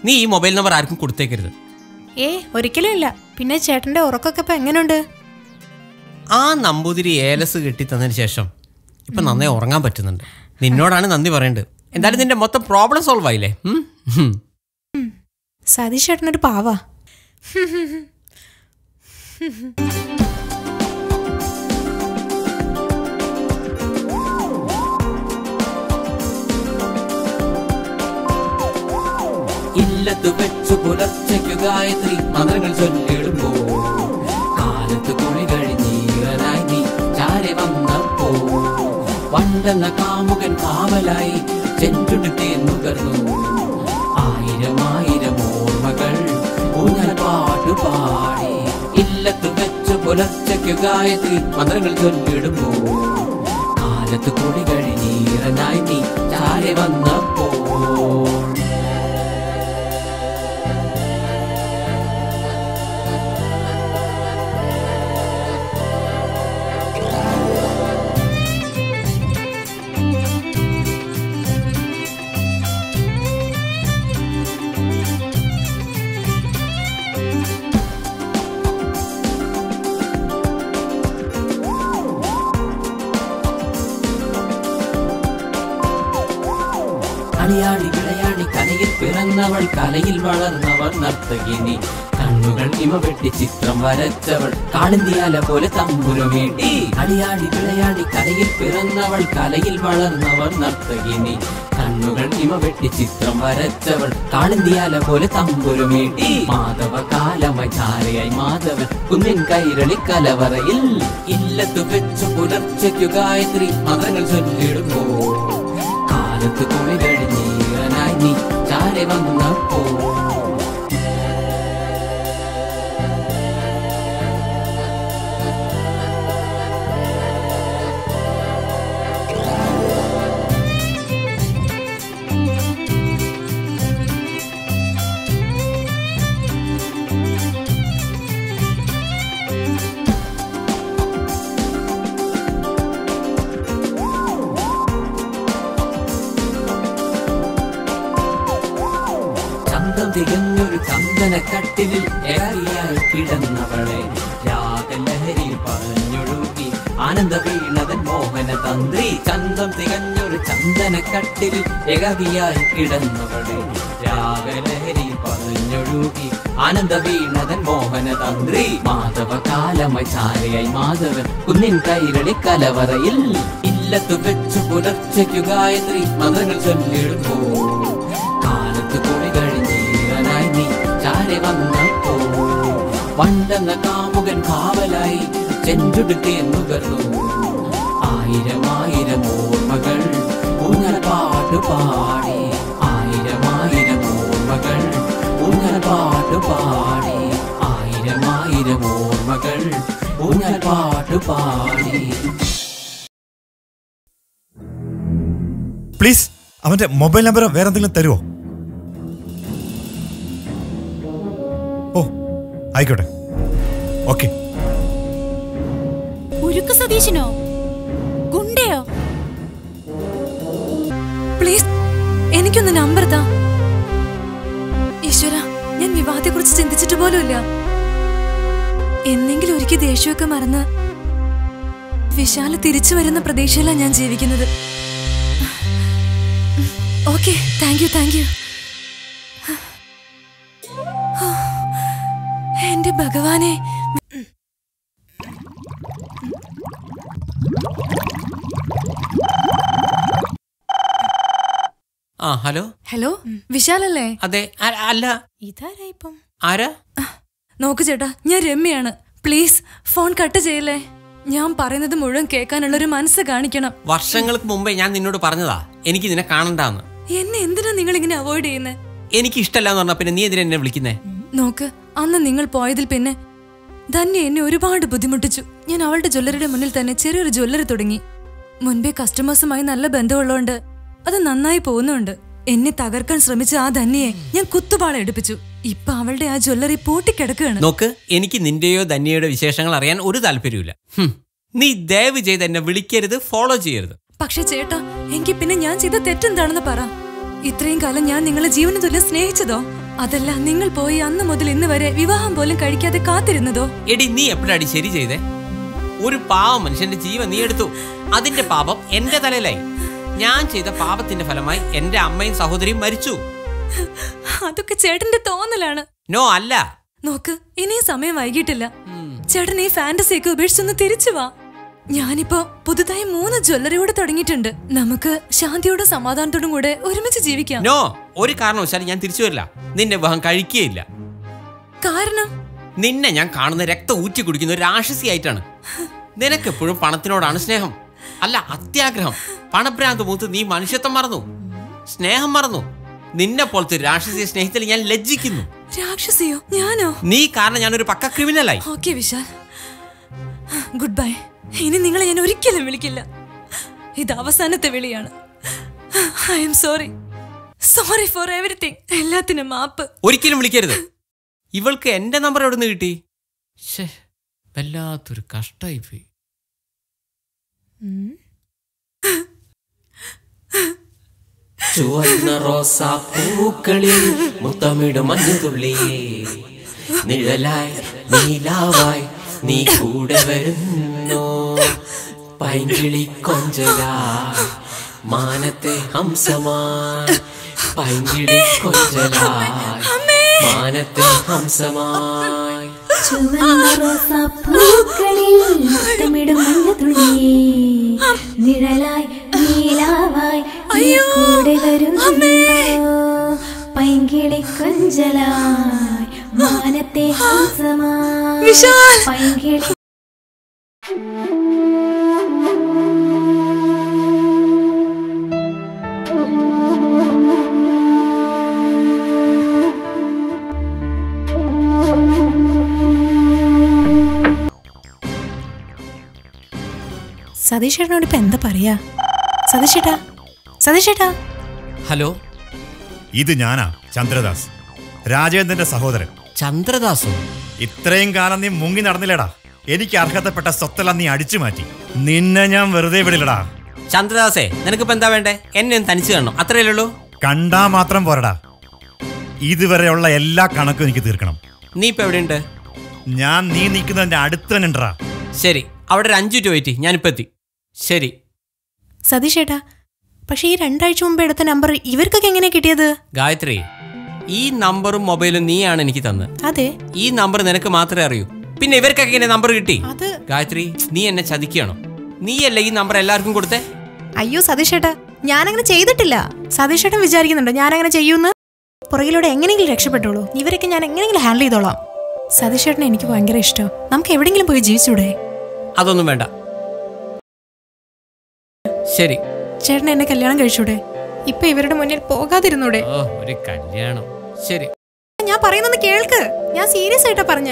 നീ ഈ mobile number ആർക്കും കൊടുത്തേക്കരുത് ഏ ഒരിക്കലും ഇല്ല പിന്നെ ചേട്ടന്റെ ഉറക്കൊക്കെ ഇപ്പൊ എങ്ങനെയുണ്ട് ആ നമ്പൂതിരി ഏലസ് കെട്ടി തന്നതിന് ശേഷം ഇപ്പൊ നന്നായി ഉറങ്ങാൻ പറ്റുന്നുണ്ട് നിന്നോടാണ് നന്ദി പറയേണ്ടത് എന്തായാലും നിന്റെ മൊത്തം പ്രോബ്ലം സോൾവ് ആയില്ലേ ഉം? ഉം. സതീഷ് ചേട്ടനൊരു പാവാ ഇല്ലത്ത് വെച്ചു പുലർച്ചയ്ക്കു ഗായത്രി മന്ത്രങ്ങൾ ചൊല്ലിടുമ്പോ കാലത്ത് കുളി കഴിഞ്ഞീറനായി നീ ചാരെ വന്നപ്പോ പണ്ടെന്ന കാമുകൻ കാവലായി ചെഞ്ചുടുത്തേ നുകർന്നു ആയിരം ആയിരം ഓർമ്മകൾ ഊഞ്ഞൽ പാട്ടു പാടി ഇല്ലത്ത് വെച്ചു പുലർച്ചയ്ക്കു ഗായത്രി മന്ത്രങ്ങൾ ചൊല്ലിടുമ്പോ കാലത്ത് കുളി കഴിഞ്ഞീറനായി നീ ചാരെ വന്നപ്പോ കളിയാടി വിളയാടി കലയിൽ പിറന്നവൾ കലയിൽ വളർന്നവർ നർത്തകിനി കണ്ണുകൾ ഇമ വെട്ടി ചിത്രം വരച്ചവൾ കാളിന്തിയാല പോലെ തമ്പുരമേട്ടി കളിയാടി വിളയാടി കലയിൽ പിറന്നവൾ കലയിൽ വളർന്നവർ നർത്തകിനി കണ്ണുകൾ ഇമ വെട്ടി ചിത്രം വരച്ചവൾ കാളിന്തിയാല പോലെ തമ്പുരമേട്ടി മാധവ കാലമായി ധാരയായി മാധവൻ കുന്നിൻ കൈരളി കലവറയിൽ ഇല്ലത്തു വെച്ചു പുലർച്ചയ്ക്കു ഗായത്രി മതങ്ങൾ ചൊല്ലിടുമ്പോ കാലത്ത് കുളി കഴിഞ്ഞീറനായി നീ ചാരെ വന്നപ്പോ ചന്തം തികഞ്ഞൊരു ചന്ദനക്കട്ടിലിൽ ഏറിയായി കിടന്നവളെ രാഗലഹരി പറഞ്ഞൊഴുകി ആനന്ദ വീണതൻ മോഹന തന്ത്രി ചന്തം തികഞ്ഞൊരു ചന്ദനക്കട്ടിലിൽ ഏകാകിയായി കിടന്നവളെ രാഗലഹരി പറഞ്ഞൊഴുകി ആനന്ദ വീണതൻ മോഹന തന്ത്രി മാധവ കാലമായി ചാരയായി മാധവൻ കുന്നിൻ കൈരളി കലവറയിൽ ഇല്ലത്തു വെച്ചു പുലർച്ചയ്ക്കു ഗായത്രി മന്ത്രങ്ങൾ ചൊല്ലിടുമ്പോ കാലത്ത് കുളി കഴിഞ്ഞീറനായി നീ ചാരെ വന്നപ്പോ പണ്ടെന്ന കാമുകൻ കാവലായി ചെഞ്ചുടുത്തേ നുകർന്നു ആയിരം ആയിരം ഓർമ്മകൾ ഊഞ്ഞൽ പാട്ടു പാടി ആയിരം ആയിരം ഓർമ്മകൾ ഊഞ്ഞൽ പാട്ടു പാടി ആയിരം ആയിരം ഓർമ്മകൾ ഊഞ്ഞൽ പാട്ടു പാടി പ്ലീസ് അവന്റെ മൊബൈൽ നമ്പർ വേറെ എന്തെങ്കിലും തരുമോ ഓ ആയിക്കോട്ടെ ഓക്കെ ഉരുക്ക് സതീശനോ ഗുണ്ടയോ പ്ലീസ് എനിക്കൊന്ന് നമ്പർ താ ഈശ്വര ഞാൻ വിവാഹത്തെ കുറിച്ച് ചിന്തിച്ചിട്ട് പോലുമില്ല എന്നെങ്കിലും ഒരിക്കൽ ദേഷ്യമൊക്കെ മറന്ന് വിശാല് തിരിച്ചു വരുന്ന പ്രതീക്ഷയിലാണ് ഞാൻ ജീവിക്കുന്നത് okay thank you thank you എന്റെ ഭഗവാനെ ആ ഹലോ ഹലോ വിശാലല്ലേ അതെ ആ- അല്ല ഇതാരാ ഇപ്പം ആരാ നോക്ക് ചേട്ടാ ഞാൻ രമ്യയാണ് പ്ലീസ് ഫോൺ കട്ട് ചെയ്യല്ലേ ഞാൻ പറയുന്നത് മുഴുവൻ കേൾക്കാനുള്ള ഒരു മനസ്സ് കാണിക്കണം വർഷങ്ങൾക്ക് മുമ്പേ ഞാൻ നിന്നോട് പറഞ്ഞതാ എനിക്ക് നിന്നെ കാണണ്ടാന്ന് എന്നെ എന്തിനാ നിങ്ങൾ ഇങ്ങനെ അവോയ്ഡ് ചെയ്യുന്നത് എനിക്ക് ഇഷ്ടമല്ല എന്ന് പറഞ്ഞാ പിന്നെ നീ എന്തിനാ എന്നെ വിളിക്കുന്നേ നോക്ക് അന്ന് നിങ്ങൾ പോയതിൽ പിന്നെ ധന്യ എന്നെ ഒരുപാട് ബുദ്ധിമുട്ടിച്ചു ഞാൻ അവളുടെ ജ്വല്ലറിയുടെ മുന്നിൽ തന്നെ ചെറിയൊരു ജ്വല്ലറി തുടങ്ങി മുൻപേ കസ്റ്റമേഴ്സുമായി നല്ല ബന്ധമുള്ളതുകൊണ്ട് അത് നന്നായി പോകുന്നുണ്ട് എന്നെ തകർക്കാൻ ശ്രമിച്ച ആ ധന്യയെ ഞാൻ കുത്തുപാള എടുപ്പിച്ചു ഇപ്പൊ അവളുടെ ആ ജ്വല്ലറി പൂട്ടിക്കിടക്കുകയാണ് നോക്ക് എനിക്ക് നിന്റെയോ ധന്യയുടെ വിശേഷങ്ങൾ അറിയാൻ ഒരു താല്പര്യമില്ല ഹും. നീ ദയവ് ചെയ്ത് എന്നെ വിളിക്കരുത് ഫോളോ ചെയ്യരുത് പക്ഷെ ചേട്ടാ എങ്കിൽ പിന്നെ ഞാൻ ചെയ്ത തെറ്റെന്താണെന്ന് പറ ഇത്രയും കാലം ഞാൻ നിങ്ങളെ ജീവന തുല്യം സ്നേഹിച്ചതോ അതല്ല നിങ്ങൾ പോയി അന്ന് മുതൽ ഇന്ന് വരെ വിവാഹം പോലും കഴിക്കാതെ കാത്തിരുന്നതോ എടി നീ എപ്പോഴാടി ശരി ചെയ്തേ ഒരു പാവം മനുഷ്യന്റെ ജീവൻ നീ എടുത്തു അതിന്റെ പാപം എന്റെ തലയിലായി ഞാൻ ചെയ്ത പാപത്തിന്റെ ഫലമായി എന്റെ അമ്മയും സഹോദരിയും മരിച്ചു അതൊക്കെ ചേട്ടന്റെ തോന്നലാണ് നോ അല്ല നോക്ക് ഇനിയും സമയം വൈകിട്ടില്ല ചേട്ടൻ ഈ ഫാന്റസി ഒക്കെ ഉപേക്ഷിച്ചൊന്ന് തിരിച്ചു വാ ഞാനിപ്പോ പുതുതായി മൂന്ന് ജ്വല്ലറി കൂടെ തുടങ്ങിയിട്ടുണ്ട് നമുക്ക് ശാന്തിയോടും സമാധാനത്തോടും കൂടെ ഒരുമിച്ച് ജീവിക്കാം നോ ഒരു കാരണവശാലും ഞാൻ തിരിച്ചു വരില്ല നിന്റെ വിവാഹം കഴിക്കുകയില്ല കാരണം നിന്നെ ഞാൻ കാണുന്ന രക്തം ഊറ്റി കുടിക്കുന്ന ഒരു രാക്ഷസിയായിട്ടാണ് നിനക്കെപ്പോഴും പണത്തിനോടാണ് സ്നേഹം അല്ല അത്യാഗ്രഹം പണഭ്രാന്ത് മൂത്ത് നീ മനുഷ്യത്വം മറന്നു സ്നേഹം മറന്നു നിന്നെ പോലത്തെ ഒരു രാക്ഷസിയെ സ്നേഹത്തിൽ ഞാൻ ലജ്ജിക്കുന്നു രാക്ഷസിയോ ഞാനോ നീ കാരണം ഞാനൊരു പക്ക ക്രിമിനലായി ഓക്കെ വിശാൽ ഗുഡ് ബൈ ഇനി നിങ്ങളെ ഞാൻ ഒരിക്കലും വിളിക്കില്ല ഇത് അവസാനത്തെ വിളിയാണ് I am sorry sorry for everything എല്ലാത്തിനും മാപ്പ് ഒരിക്കലും വിളിക്കരുത് ഇവൾക്ക് എന്റെ നമ്പർ എവിടെ നിന്ന് കിട്ടി ശ്ശേ, വല്ലാത്തൊരു കഷ്ടായി പോയി ചുവന്ന റോസാ പൂക്കളിൽ മുത്തമിടും മഞ്ഞുതുള്ളിയേ നിഴലായി നീലാവായി നീ കൂടെ വരുന്നു പൈങ്കിളി കൊഞ്ചലായി മാനത്തെ ഹംസമായി പൈങ്കിളി കൊഞ്ചലായി മാനത്തെ ഹംസമായി ചുവന്ന റോസാപ്പൂക്കളിൽ മുത്തമിടും മഞ്ഞത്തുള്ളി നിഴലായി നീലാവായി നീ കൂടെ വരുന്നു പൈങ്കിളി കൊഞ്ചലായി മാനത്തെ ഹംസമായി വിശാൽ! പൈങ്കിളി സതീഷേട്ടനോട് ഇപ്പൊ എന്താ പറയാ സതീഷേട്ടാ സതീഷേട്ടാ ഹലോ ഇത് ഞാനാ ചന്ദ്രദാസ് രാജേന്ദ്രന്റെ സഹോദരൻ ചന്ദ്രദാസോ ഇത്രയും കാലം നീ മുങ്ങി നടന്നില്ലടാ എനിക്ക് അർഹതപ്പെട്ട സ്വത്തെല്ലാം നീ അടിച്ചു മാറ്റി നിന്നെ ഞാൻ വെറുതെ വിടില്ലടാ ചന്ദ്രദാസേ നിനക്കിപ്പോ എന്താ വേണ്ടേ എന്നെ ഒന്ന് തനിച്ച് കാണണം അത്രയല്ലേ ഉള്ളൂ കണ്ടാ മാത്രം പോരടാ ഇതുവരെയുള്ള എല്ലാ കണക്കും എനിക്ക് തീർക്കണം നീ ഇപ്പൊ എവിടെയുണ്ട് ഞാൻ നീ നിൽക്കുന്നതിന്റെ അടുത്ത് തന്നെ ഉണ്ടടാ ശരി അവിടെ ഒരു അഞ്ചു ടു വെയിറ്റ് ഞാനിപ്പോ എത്തി ശരി സതീഷേട്ടാ പക്ഷെ ഈ രണ്ടാഴ്ച മുമ്പ് എടുത്ത നമ്പർ ഇവർക്കൊക്കെ എങ്ങനെ കിട്ടിയത് ഗായത്രി ഈ നമ്പറും മൊബൈലും നീയാണ് എനിക്ക് തന്നത് അതെ ഈ നമ്പർ നിനക്ക് മാത്രമേ അറിയൂ പിന്നെ ഇവർക്കൊക്കെ എങ്ങനെ നമ്പർ കിട്ടി അത് ഗായത്രി നീ എന്നെ ചതിക്കുകയാണോ നീയല്ലേ ഈ നമ്പർ എല്ലാവർക്കും കൊടുത്തേ അയ്യോ സതീഷേട്ടാ ഞാനങ്ങനെ ചെയ്തിട്ടില്ല സതീഷേട്ടൻ വിചാരിക്കുന്നുണ്ടോ ഞാനങ്ങനെ ചെയ്യൂന്ന് പുറകിലൂടെ എങ്ങനെയെങ്കിലും രക്ഷപ്പെട്ടോളൂ ഇവരൊക്കെ ഞാൻ എങ്ങനെയെങ്കിലും ഹാൻഡിൽ ചെയ്തോളാം സതീഷേട്ടനെ എനിക്ക് ഭയങ്കര ഇഷ്ടം നമുക്ക് എവിടെയെങ്കിലും പോയി ജീവിച്ചൂടെ അതൊന്നും വേണ്ട ശരി ചേട്ടൻ എന്നെ കല്യാണം കഴിച്ചൂടെ ഇപ്പൊ ഇവരുടെ മുന്നിൽ പോകാതിരുന്നൂടെ ഓ ഒരു കല്യാണം ശരി ഞാൻ പറയുന്നത് കേൾക്ക് ഞാൻ സീരിയസ് ആയിട്ടാ പറഞ്ഞ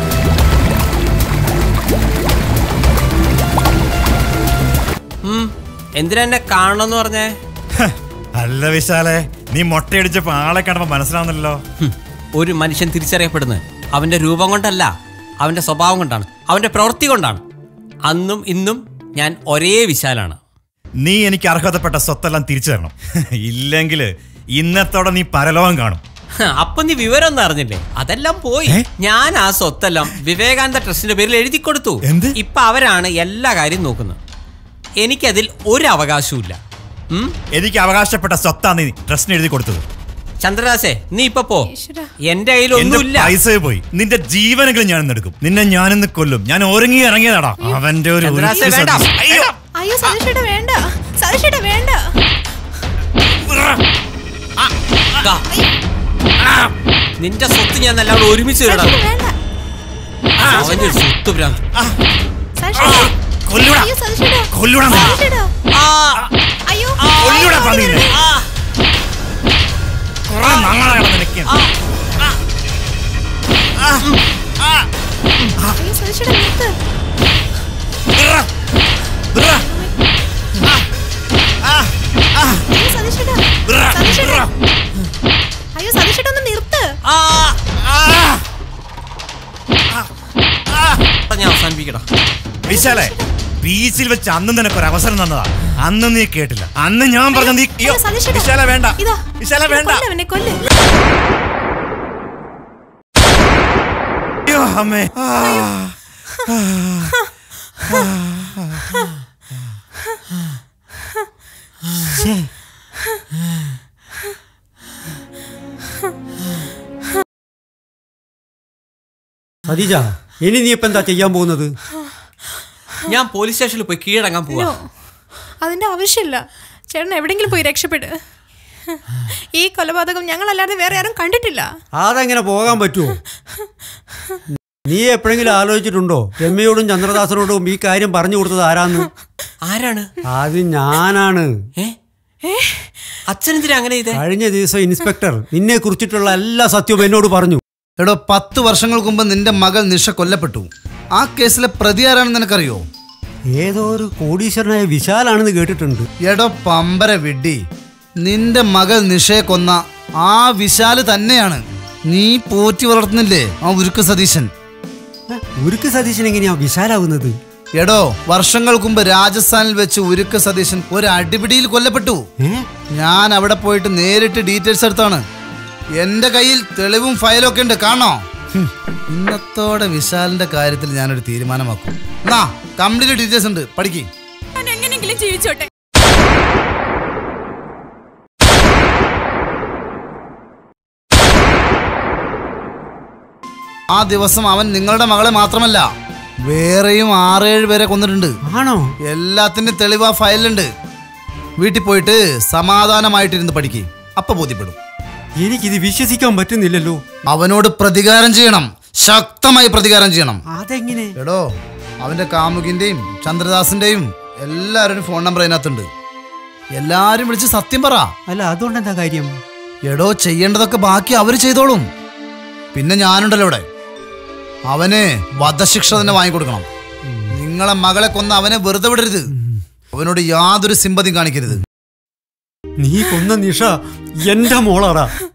ഉം, എന്തിനാ എന്നെ കാണണമെന്ന് പറഞ്ഞേ ഹ, അല്ല വിശാലെ നീ മൊട്ടയടിച്ചപ്പോ ആളെ കണ്ടപ്പോ മനസ്സിലാവുന്നല്ലോ ഹും, ഒരു മനുഷ്യൻ തിരിച്ചറിയപ്പെടുന്നത് അവന്റെ രൂപം കൊണ്ടല്ല അവന്റെ സ്വഭാവം കൊണ്ടാണ് അവന്റെ പ്രവൃത്തി കൊണ്ടാണ് അന്നും ഇന്നും ഞാൻ ഒരേ വിശാലാണ് നീ എനിക്ക് അർഹതപ്പെട്ട സ്വത്തെല്ലാം തിരിച്ചു തരണം ഇല്ലെങ്കിൽ ഇന്നത്തോടെ നീ പരലോകം കാണും ഹ, അപ്പൊ നീ വിവരം ഒന്നും അറിഞ്ഞില്ലേ അതെല്ലാം പോയി ഏ? ഞാൻ ആ സ്വത്തെല്ലാം വിവേകാനന്ദ ട്രസ്റ്റിന്റെ പേരിൽ എഴുതി കൊടുത്തു എന്ത്? ഇപ്പൊ അവരാണ് എല്ലാ കാര്യം നോക്കുന്നത് എനിക്കതിൽ ഒരു അവകാശവും ഉം എനിക്ക് അവകാശപ്പെട്ട സ്വത്താ നീ ട്രസ്റ്റിന് എഴുതി കൊടുത്തത് ചന്ദ്രദാസേ നീ ഇപ്പൊ പോ ഈശ്വരാ. എന്റെ കയ്യിൽ എന്റെ ഒന്നുമില്ല പൈസ പോയി നിന്റെ ജീവനെങ്കിലും ഞാൻ എടുക്കും നിന്നെ ഞാനിന്ന് കൊല്ലും ഞാൻ ഒരുങ്ങി ഇറങ്ങിയതാടാ അവന്റെ ഒരു ചന്ദ്രാസേ, ഉരുക്ക് വേണ്ട. സതീശ്. അയ്യോ അയ്യോ സതീഷേട്ട വേണ്ട സതീഷേട്ട വേണ്ട ദാ. നിന്റെ സ്വത്ത് ഞാൻ എല്ലാവരും ഒരുമിച്ച് ഇടണം സതീഷേട്ട വേണ്ട അവന്റെ ഒരു സ്വത്ത് ഭ്രാന്ത് സതീഷേട്ട കൊല്ലൂടാ അയ്യോ സതീഷേട്ട കൊല്ലൂടാ നീ. സതീഷേട്ട ആ, അയ്യോ കൊല്ലൂടാ അയ്യോ, പന്നി നിന്നെ. ആ, കുറെ നാളായി കിടന്ന് നിൽക്കുകയാണ്. അയ്യോ സതീഷേട്ട നിർത്ത് വിറ. വിറ. അയ്യോ സതീഷേട്ട വിറ. സതീഷേട്ട വിറ. അയ്യോ സതീഷേട്ട ഒന്ന് നിർത്ത് ആ. ആ. ഞാൻ അവസാനിപ്പിക്കടാ വിശാലെ ബീച്ചിൽ വെച്ച് അന്നും നിനക്ക് ഒരു അവസരം തന്നതാ അന്ന് നീ കേട്ടില്ല അന്ന് ഞാൻ പറഞ്ഞ നീ അയ്യോ അയ്യോ, സതീഷേട്ടാ. വിശാല വേണ്ട ഇതാ വിശാല ഇത് വേണ്ട കൊല്ല് അവനെ കൊല്ല് അമ്മേ ആ, സതീജ ഇനി നീ ഇപ്പൊ എന്താ ചെയ്യാൻ പോകുന്നത് ഞാൻ പോലീസ് സ്റ്റേഷനിൽ പോയി കീഴടങ്ങാൻ പോവാ അതിന്റെ ആവശ്യമില്ല ചേട്ടൻ എവിടെയെങ്കിലും പോയി രക്ഷപ്പെട് ഈ കൊലപാതകം ഞങ്ങളല്ലാതെ വേറെ ആരും കണ്ടിട്ടില്ല അതെങ്ങനെ പോകാൻ പറ്റുമോ നീ എപ്പോഴെങ്കിലും ആലോചിച്ചിട്ടുണ്ടോ രമ്യയോടും ചന്ദ്രദാസനോടും ഈ കാര്യം പറഞ്ഞു കൊടുത്തത് ആരാന്ന് ആരാണ് അത് ഞാനാണ് ഏ അച്ഛനെന്തിനാ അങ്ങനെ ചെയ്തേ കഴിഞ്ഞ ദിവസം ഇൻസ്പെക്ടർ നിന്നെ കുറിച്ചിട്ടുള്ള എല്ലാ സത്യവും എന്നോട് പറഞ്ഞു എടോ പത്ത് വർഷങ്ങൾക്ക് മുമ്പ് നിന്റെ മകൾ നിഷ കൊല്ലപ്പെട്ടു ആ കേസിലെ പ്രതി ആരാണെന്ന് നിനക്കറിയോ ഏതോ ഒരു കോടീശ്വരനായ വിശാലാണെന്ന് കേട്ടിട്ടുണ്ട് എടോ പമ്പര വിഡ്ഡി നിന്റെ മകൾ നിഷയെ കൊന്ന ആ വിശാല് തന്നെയാണ് നീ പോറ്റി വളർത്തുന്നില്ലേ ആ ഉരുക്ക് സതീശൻ ഏ, ഉരുക്ക് സതീശൻ എങ്ങനെയാ വിശാലാവുന്നത് എടോ വർഷങ്ങൾക്ക് മുമ്പ് രാജസ്ഥാനിൽ വെച്ച് ഉരുക്ക് സതീശൻ ഒരു അടിപിടിയിൽ കൊല്ലപ്പെട്ടു ഏ ഞാൻ അവിടെ പോയിട്ട് നേരിട്ട് ഡീറ്റെയിൽസ് എടുത്താണ് എന്റെ കയ്യിൽ തെളിവും ഫയലും ഒക്കെ ഉണ്ട് കാണോ ഹും, ഇന്നത്തോടെ വിശാലിന്റെ കാര്യത്തിൽ ഞാനൊരു തീരുമാനമാക്കും എന്നാ കംപ്ലീറ്റ് ഡീറ്റെയിൽസ് ഉണ്ട് പഠിക്ക് ഞാൻ എങ്ങനെയെങ്കിലും ജീവിച്ചോട്ടെ ആ ദിവസം അവൻ നിങ്ങളുടെ മകളെ മാത്രമല്ല വേറെയും ആറേഴ് പേരെ കൊന്നിട്ടുണ്ട് ആണോ എല്ലാത്തിനും തെളിവ് ആ ഫയലിലുണ്ട് വീട്ടിൽ പോയിട്ട് സമാധാനമായിട്ടിരുന്ന് പഠിക്ക് അപ്പൊ ബോധ്യപ്പെടും എനിക്കിത് വിശ്വസിക്കാൻ പറ്റുന്നില്ലല്ലോ അവനോട് പ്രതികാരം ചെയ്യണം ശക്തമായി പ്രതികാരം ചെയ്യണം അതെങ്ങനെ എടോ അവന്റെ കാമുകിന്റെയും ചന്ദ്രദാസിന്റെയും എല്ലാവരുടെയും ഫോൺ നമ്പർ അതിനകത്തുണ്ട് എല്ലാരും വിളിച്ച് സത്യം പറ അല്ല അതുകൊണ്ട് എന്താ കാര്യം എടോ ചെയ്യേണ്ടതൊക്കെ ബാക്കി അവര് ചെയ്തോളും പിന്നെ ഞാനുണ്ടല്ലോ ഇവിടെ അവന് വധശിക്ഷ തന്നെ വാങ്ങിക്കൊടുക്കണം നിങ്ങളെ മകളെ കൊന്ന അവനെ വെറുതെ വിടരുത് അവനോട് യാതൊരു സിമ്പതിയും കാണിക്കരുത് നീ കൊന്ന നിഷ എന്റെ മോളാടാ